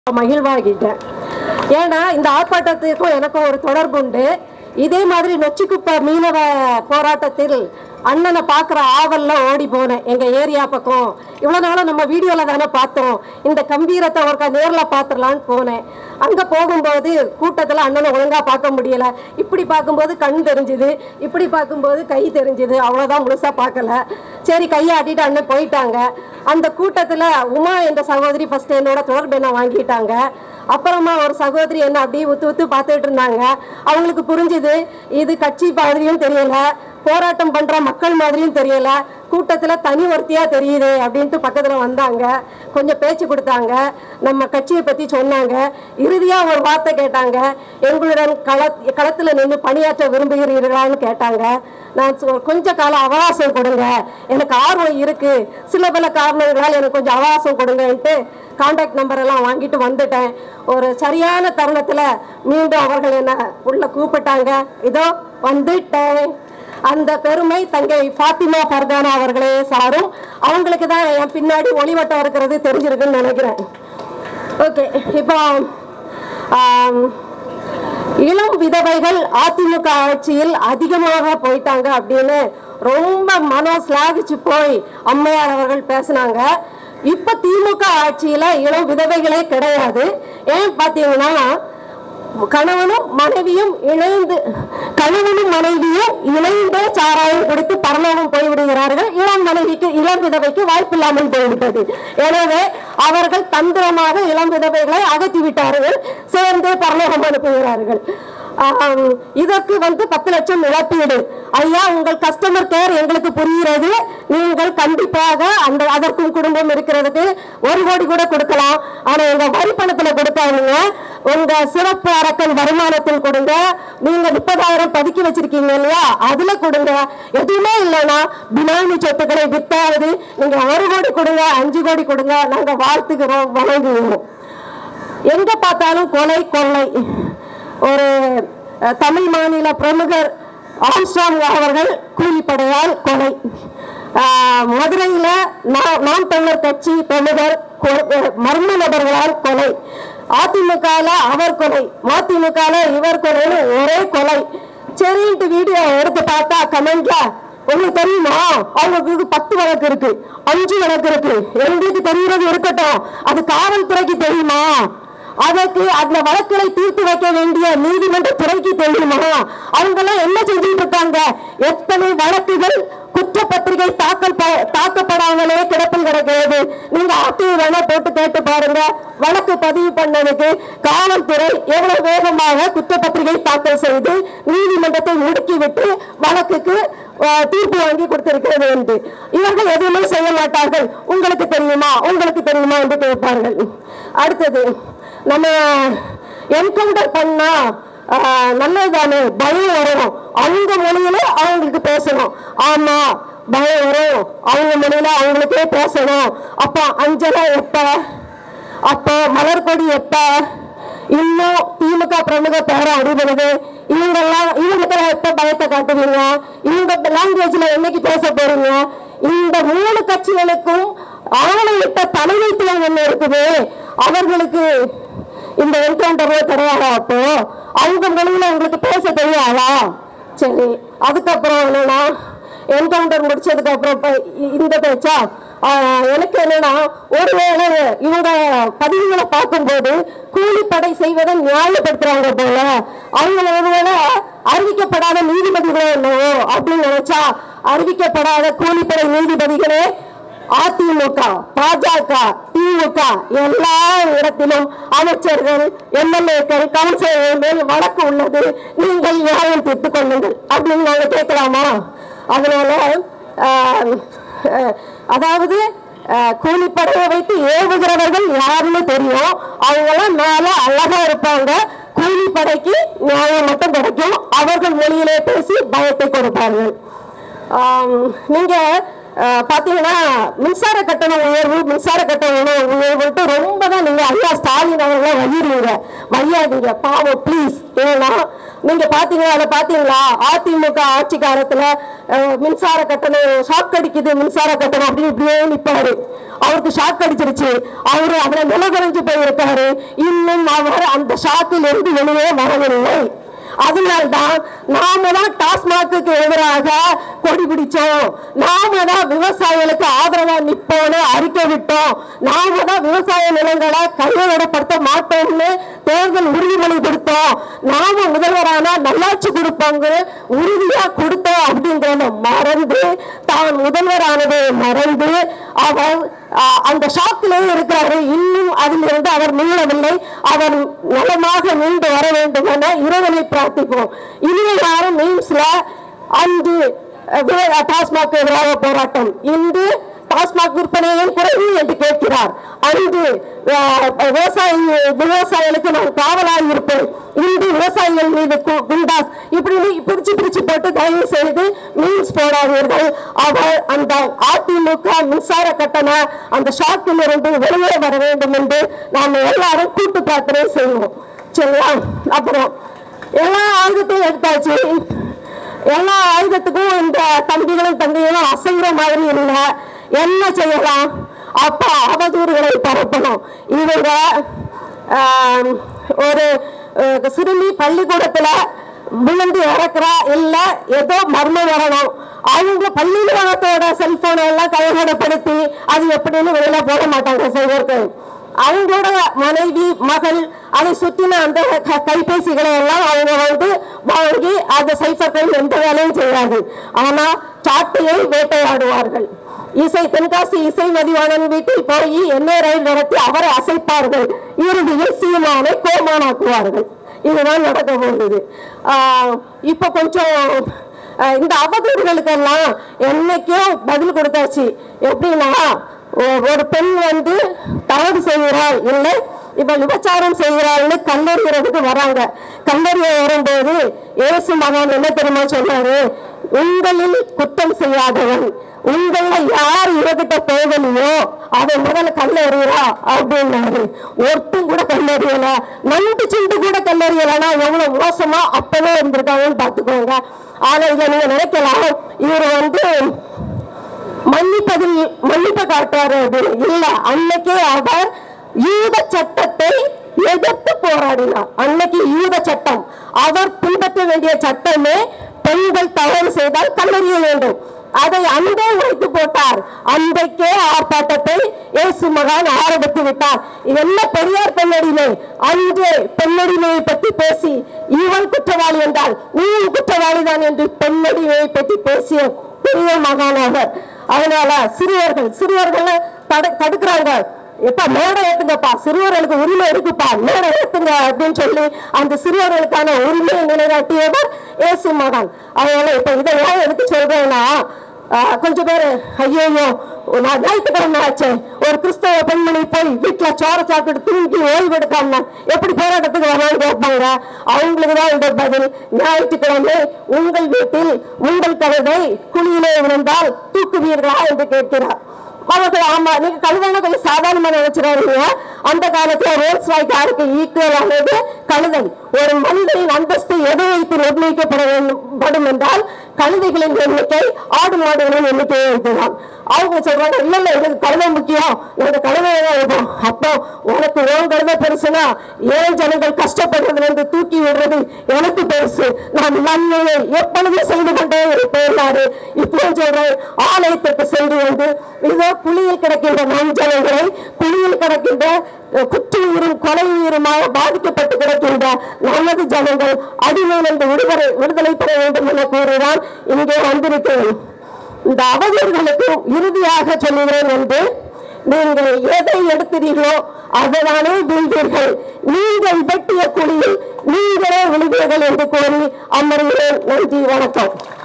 மகிழ்வாகிட்டேன் ஏன்னா இந்த ஆர்ப்பாட்டத்துக்கும் எனக்கும் ஒரு தொடர்பு உண்டு இதே மாதிரி நொச்சிக்குப்ப மீனவ போராட்டத்தில் அண்ணனை பார்க்குற ஆவல்ல ஓடி போனேன் எங்கள் ஏரியா பக்கம் இவ்வளோ நாளும் நம்ம வீடியோவில் தானே பார்த்தோம் இந்த கம்பீரத்தை ஒருக்கா நேரில் பார்த்துடலான்னு போனேன் அங்கே போகும்போது கூட்டத்தில் அண்ணனை ஒழுங்காக பார்க்க முடியல இப்படி பார்க்கும்போது கண் தெரிஞ்சுது இப்படி பார்க்கும்போது கை தெரிஞ்சுது அவ்வளோதான் முழுசாக பார்க்கல சரி கையை ஆட்டிட்டு அண்ணன் போயிட்டாங்க அந்த கூட்டத்தில் உமா என்ற சகோதரி ஃபர்ஸ்ட் என்னோட தொடர்பு என்ன வாங்கிட்டாங்க அப்புறமா ஒரு சகோதரி என்ன அப்படியே உத்து உத்து பார்த்துட்டு இருந்தாங்க அவங்களுக்கு புரிஞ்சுது இது கட்சி மாதிரியும் தெரியல போராட்டம் பண்ற மக்கள் மாதிரியும் தெரியல கூட்டத்துல தனி ஒருத்தியா தெரியுது அப்படின்ட்டு பக்கத்துல வந்தாங்க கொஞ்சம் பேச்சு கொடுத்தாங்க நம்ம கட்சியை பத்தி சொன்னாங்க இறுதியா ஒரு வார்த்தை கேட்டாங்க எங்களுடன் கள களத்துல நின்று பணியாற்ற விரும்புகிறீர்களான்னு கேட்டாங்க நான் சொ- கொஞ்ச கால அவகாசம் கொடுங்க எனக்கு ஆர்வம் இருக்கு சில பல காரணங்களால் எனக்கு கொஞ்சம் அவகாசம் கொடுங்கன்ட்டு காண்டாக்ட் நம்பர் எல்லாம் வாங்கிட்டு வந்துட்டேன் ஒரு சரியான தருணத்துல மீண்டும் அவர்கள் என்ன உள்ள கூப்பிட்டாங்க இதோ வந்துட்டேன் அந்த பெருமை தங்கை ஃபாத்திமா ஃபர்கானா அவர்களே சாரும் அவங்களுக்கு தான் என் பின்னாடி ஒளிவட்டம் இருக்கிறது தெரிஞ்சிருக்குன்னு நினைக்கிறேன் ஓகே இப்போ ஆம், இளம் விதவைகள் அதிமுக ஆட்சியில் அதிகமாக போயிட்டாங்க அப்படின்னு ரொம்ப மனம் சிலாகிச்சு போய் அம்மையார் அவர்கள் பேசினாங்க இப்ப திமுக ஆட்சியில இளம் விதவைகளே கிடையாது ஏன் பாத்தீங்கன்னா கணவனும் மனைவியும் இணைந்து கணவனும் மனைவியும் இணைந்தே சாராயம் குடித்து பரலோகம் போய்விடுகிறார்கள் இளம் மனைவிக்கு இளம் விதவைக்கு வாய்ப்பில்லாமல் போய்விட்டது எனவே அவர்கள் தந்திரமாக இளம் விதவைகளை அகற்றி விட்டார்கள் சேர்ந்தே பரலோகம் அனுப்புகிறார்கள் ஆம், இதற்கு வந்து பத்து லட்சம் இழப்பீடு ஐயா உங்கள் கஸ்டமர் கேர் எங்களுக்கு புரிகிறது நீங்கள் கண்டிப்பாக அந்த அதற்கும் குடும்பம் இருக்கிறதுக்கு ஒரு கோடி கூட கொடுக்கலாம் ஆனா எங்க வரி பணத்துல கொடுக்காதீங்க உங்க சிறப்பு அரக்கன் வருமானத்தில் கொடுங்க நீங்க முப்பதாயிரம் பதுக்கி வச்சிருக்கீங்க இல்லையா அதுல கொடுங்க எதுவுமே இல்லைன்னா பினாமி சொத்துக்களை வித்தாவது நீங்க ஒரு கோடி கொடுங்க அஞ்சு கோடி கொடுங்க நாங்க வாழ்த்துக்கிறோம் வழங்குகிறோம் எங்க பார்த்தாலும் கொலை கொள்ளை ஒரு அஹ், தமிழ் மாநில பிரமுகர் ஆம்ஸ்ட்ராங் அவர்கள் கூலிப்படையால் கொலை ஆஹ், மதுரையில நா- நாம் தமிழர் கட்சி பிரமுகர் கொ- அஹ், மர்ம நபர்களால் கொலை அதிமுகல அவர் கொலை மதிமுகல இவர் கொலைன்னு ஒரே கொலை சரின்ட்டு வீடியோ எடுத்து பார்த்தா கமெண்ட்ல உங்களுக்கு தெரியுமா அவங்களுக்கு பத்து வழக்கு இருக்கு அஞ்சு வழக்கு இருக்கு எங்களுக்கு தெரிகிறது இருக்கட்டும் அது காவல்துறைக்கு தெரியுமா அதற்கு அந்த வழக்குகளை தீர்த்து வைக்க வேண்டிய நீதிமன்ற துறைக்கு தெரியுமா அவங்க எல்லாம் என்ன செஞ்சுட்டு இருக்காங்க எத்தனை வழக்குகள் குற்றப்பத்திரிகை தாக்கல் ப- தாக்கப்படாமலே கிடப்பில் கிடக்கிறது நீங்க ஆர்டிஐ வேணா போட்டு கேட்டு பாருங்க வழக்கு பதிவு பண்ணதுக்கு காவல்துறை எவ்வளவு வேகமாக குற்றப்பத்திரிகை தாக்கல் செய்து நீதிமன்றத்தை முடுக்கிவிட்டு வழக்குக்கு அஹ், தீர்ப்பு வாங்கி கொடுத்திருக்கிறது என்று இவர்கள் எதுவுமே செய்ய மாட்டார்கள் உங்களுக்கு தெரியுமா உங்களுக்கு தெரியுமா என்று கேட்பார்கள் அடுத்தது நம்ம என்கவுண்டர் பண்ணா ஆஹ், நல்லதுதானே பயம் வரும் அவங்க மொழியில அவங்களுக்கு பேசணும் ஆமா பயம் வரும் அவங்க மொழியில அவங்களுக்கே பேசணும் அப்ப அஞ்சலா எப்ப அப்ப மலர்கொடி எப்ப இன்னும் திமுக பிரமுக பேரம் அடிபடுது இவங்கெல்லாம் இவங்களுக்கு எப்ப பயத்தை காட்டுவீங்க இவங்க லாங்குவேஜ்ல என்னைக்கு பேச போறீங்க இந்த மூணு கட்சிகளுக்கும் ஆணையிட்ட தலைமைத்துவம் என்ன இருக்குது அவர்களுக்கு இந்த என்கவுண்டரே கிடையாதா அப்போ அவங்க மொழியில உங்களுக்கு பேச தெரியாதா சரி அதுக்கப்புறம் என்னன்னா என்கவுண்டர் முடிச்சதுக்கு அப்புறம் இப்ப இ- இந்த பேச்சா ஆஹ், எனக்கு என்னன்னா ஒருவேளை இவங்க பதிவுகளை பார்க்கும்போது கூலிப்படை செய்வதை நியாயப்படுத்துறாங்க போல அவங்க ஒருவேளை அறிவிக்கப்படாத நீதிபதிகளோ என்னவோ அப்படின்னு நினைச்சா அறிவிக்கப்படாத கூலிப்படை நீதிபதிகளே அதிமுக பாஜக திமுக எல்லா இடத்திலும் அமைச்சர்கள் எம்எல்ஏக்கள் கவுன்சிலர்கள் மேல் வழக்கு உள்ளது நீங்கள் நியாயம் தீர்த்துக் கொள்ளுங்கள் அப்படின்னு நாங்க கேட்கலாமா அதனால ஆஹ், அஹ், அதாவது ஆஹ், கூலிப்படையை வைத்து ஏவுகிறவர்கள் யாருன்னு தெரியும் அவங்கெல்லாம் மேல அழகா இருப்பாங்க கூலிப்படைக்கு நியாயம் மட்டும் கிடைக்கும் அவர்கள் மொழியிலே பேசி பயத்தை கொடுப்பார்கள் ஆம், நீங்க அஹ், பாத்தீங்கன்னா மின்சார கட்டண உயர்வு மின்சார கட்டண உணவு உயர்வுட்டு ரொம்ப தான் நீங்க ஐயா ஸ்டாலின் அவர்கள வழிடுவீங்க வழியாதீங்க பாவம் ப்ளீஸ் ஏன்னா நீங்க பாத்தீங்களா அதை பாத்தீங்களா அதிமுக ஆட்சி காலத்துல அஹ், மின்சார கட்டணம் ஷாக் அடிக்குது மின்சார கட்டணம் அப்படி இப்படியே நிப்பாரு அவருக்கு ஷாக் அடிச்சிருச்சு அவரு அதுல நிலகுறைஞ்சு போயிருக்காரு இன்னும் அவர் அந்த ஷாக்கில் இருந்து வெளியே வரவில்லை அதனால்தான் நாம தான் டாஸ்மாக்கு எதிராக கொடி பிடிச்சோம் நாம தான் விவசாயிகளுக்கு ஆதரவா நிப்போம்னு அறிக்கை விட்டோம் நாம தான் விவசாய நிலங்களை கையகப்படுத்த மாட்டோம்னு தேர்தல் உறுதிமொழி கொடுத்தோம் நாம முதல்வரான நல்லாட்சி கொடுப்பாங்க உறுதியா கொடுத்தோம் அப்படிங்கிறத மறந்து தான் முதல்வரானதை மறந்து அவர் ஆஹ், அந்த ஷாக்கிலே இருக்கிறாரு இன்னும் அதிலிருந்து அவர் மீளவில்லை அவர் நலமாக மீண்டு வர வேண்டும் என இறைவனை பிரார்த்திப்போம் இனிமே யாரும் மீம்ஸ்ல அன்று அஹ், வே- டாஸ்மாக் எதிராக போராட்டம் இன்று டாஸ்மாக் விற்பனையும் குறைவு என்று கேட்கிறார் அன்று அஹ், விவசாயி விவசாயிகளுக்கு நான் காவலாக இருப்பேன் இன்று விவசாயிகள் மீது கு- குண்டாஸ் இப்படி பிரிச்சு பிரிச்சு போட்டு தயவு செய்து மீன்ஸ் போடாதீர்கள் அவர் அந்த அதிமுக மின்சார கட்டண அந்த ஷாக்கில் இருந்து வெளியே வர வேண்டும் என்று நாம் எல்லாரும் கூட்டு பிரார்த்தனை செய்வோம் சரியா அப்புறம் எல்லா ஆயுதத்தையும் எடுத்தாச்சு எல்லா ஆயுதத்துக்கும் இந்த தம்பிகளும் தங்கைகளும் அசைகிற மாதிரி இல்லை என்ன செய்யலாம் அப்ப அவதூறுகளை பரப்பணும் இவங்க ஆம், ஒரு அஹ், சிறுமி பள்ளிக்கூடத்துல விழுந்து இறக்குறா இல்ல ஏதோ மர்ம வரணும் அவங்க பள்ளி நிறுவனத்தோட செல்போனை எல்லாம் கையகப்படுத்தி அது எப்படின்னு வெளியில போட மாட்டாங்க செய்வதற்கு அவங்களோட மனைவி மகள் அதை சுற்றின அந்த க- கைபேசிகளை எல்லாம் அவங்க வந்து வாங்கி அந்த சைஃபர்கள் எந்த வேலையும் செய்யாது ஆனா சாட்டையை வேட்டையாடுவார்கள் இசை தென்காசி இசை மதிவாணன் வீட்டில் போய் எண்ணெய் ரயில் நடத்தி அவரை அசைப்பார்கள் இறுதியில் சீமானை கோமானாக்குவார்கள் இதுதான் நடக்க போகுது ஆஹ் இப்ப கொஞ்சம் ஆஹ் இந்த அவதூறுகளுக்கெல்லாம் என்னைக்கோ பதில் கொடுத்தாச்சு எப்படின்னா ஒ- ஒரு பெண் வந்து தவறு செய்கிறாள் இல்லை இவள் விபச்சாரம் செய்கிறாள்னு கல்லறிகிறதுக்கு வராங்க கல்லறிய வரும்போது இயேசு மகன் என்ன தெரியுமா சொன்னாரு உங்களில் குற்றம் செய்யாதவன் உங்கள யார் இவகிட்ட போகலையோ அவன் முதல்ல கல்லறியறா அப்படின்னாரு ஒருத்தம் கூட கல்லறியல நண்டு சிண்டு கூட கல்லறியலன்னா எவ்வளவு மோசமா அப்பவே இருந்திருக்காங்கன்னு பாத்துக்கோங்க ஆனா இதை நீங்க நினைக்கலாம் இவர் வந்து மன்னிப்பதில் மன்னிப்பு காட்டுறாரு அப்படின்னு இல்ல அன்னைக்கே அவர் யூத சட்டத்தை எதிர்த்து போராடினார் அன்னைக்கு யூத சட்டம் அவர் பின்பற்ற வேண்டிய சட்டமே பெண்கள் தவறு செய்தால் கல்லறிய வேண்டும் அதை அன்றே உடைத்து போட்டார் அன்றைக்கே ஆர்ப்பாட்டத்தை இயேசு மகான் ஆரம்பித்து விட்டார் என்ன பெரியார் பெண்ணடிமை அன்றே பெண்ணடிமையை பற்றி பேசி இவன் குற்றவாளி என்றால் நீயும் குற்றவாளி தான் என்று பெண்ணடிமையை பற்றி பேசிய பெரிய மகானாக அதனால சிறுவர்கள் சிறுவர்கள் தடு தடுக்கிறாங்க எப்ப மேடை ஏத்துங்கப்பா சிறுவர்களுக்கு உரிமை இருக்குப்பா மேடை ஏத்துங்க அப்படின்னு சொல்லி அந்த சிறுவர்களுக்கான உரிமையை நிலைநாட்டியவர் இயேசு மகான் அதனால இப்ப இதை ஏன் எடுத்து சொல்றேன்னா ஆஹ், கொஞ்சம் பேரு ஐயோ நான் ஞாயிற்றுக்கிழமை ஆச்சே ஒரு கிறிஸ்தவ பெண்மணி போய் வீட்டுல சோற சாப்பிட்டு தூங்கி ஓய்வு எடுக்காம எப்படி போராட்டத்துக்கு வரலாம்னு கேட்பாங்க அவங்களுக்கு தான் இந்த பதில் ஞாயிற்றுக்கிழமை உங்கள் வீட்டில் உங்கள் கழுதை குழியிலே விழுந்தால் தூக்குவீர்களா என்று கேட்கிறார் அவர்கள் ஆமா நீங்க கழுதைனா கொஞ்சம் சாதாரணமா நினைச்சிடாதீங்க அந்த காலத்துல ரோல்ஸ் ராய் காருக்கு ஈக்குவல் ஆனது கழுதை ஒரு மனிதனின் அந்தஸ்து எதை வைத்து நிர்ணயிக்கப்பட வேண்டும் படும் என்றால் கழுதைகளின் எண்ணிக்கை ஆடு மாடுகளின் எண்ணிக்கையை வைத்துதான் அவங்க சொல்றாங்க இல்ல இல்ல எனக்கு கழுதை முக்கியம் எனக்கு கழுதையை தான் இருக்கும் அப்போ உனக்கு ஓன் கழுதை பெருசுனா ஏன் ஜனங்கள் கஷ்டப்படுறதுல இருந்து தூக்கி விடுறது எனக்கு பெருசு நான் நன்மையை எப்பொழுதும் செய்து கொண்டே இருப்பேன் இப்பவும் சொல்றேன் ஆலயத்திற்கு சென்று வந்து இதோ குழியில் கிடக்கின்ற நம் ஜனங்களை குழியில் கிடக்கின்ற அஹ், குற்ற உயிரும் கொலை உயிருமாக பாதிக்கப்பட்டு கிடக்கின்ற நமது ஜனங்கள் அடிமையிலிருந்து விடுதலை விடுதலை பெற வேண்டும் என கூறிதான் இங்கே வந்திருக்கிறேன் இந்த அவதூறுகளுக்கு இறுதியாக சொல்லுகிறேன் என்று நீங்கள் எதை எடுக்கிறீர்களோ அதுதானே வீழ்வீர்கள் நீங்கள் வெட்டிய குழியில் நீங்களே விழுவீர்கள் என்று கூறி அமர்கிறேன் நன்றி வணக்கம்